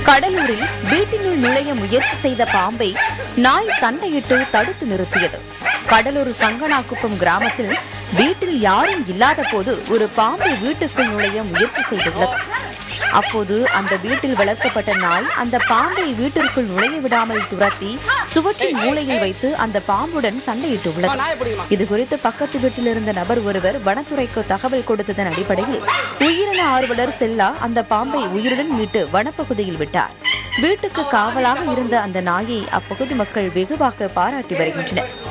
கடலூரில் வீட்டினுள் நுழைய முயற்சி செய்த பாம்பை நாய் சண்டையிட்டு தடுத்து நிறுத்தியது கடலூர் கங்கனாக்குப்பம் கிராமத்தில் வீட்டில் யாரும் இல்லாத போது ஒரு பாம்பு வீட்டுக்குள் நுழைய முயற்சி செய்துள்ளது அப்போது அந்த வீட்டில் வளர்க்கப்பட்ட நாய் அந்த பாம்பை வீட்டிற்குள் நுழைய விடாமல் துரத்தி சுவற்றின் மூலையில் வைத்து அந்த பாம்புடன் சண்டையிட்டுள்ளது இது குறித்து பக்கத்து வீட்டில் இருந்த நபர் ஒருவர் வனத்துறைக்கு தகவல் கொடுத்ததன் அடிப்படையில் உயிரின ஆர்வலர் செல்லா அந்த பாம்பை உயிருடன் மீட்டு வனப்பகுதியில் விட்டார் வீட்டுக்கு காவலாக இருந்த அந்த நாயை அப்பகுதி மக்கள் வெகுவாக பாராட்டி வருகின்றனர்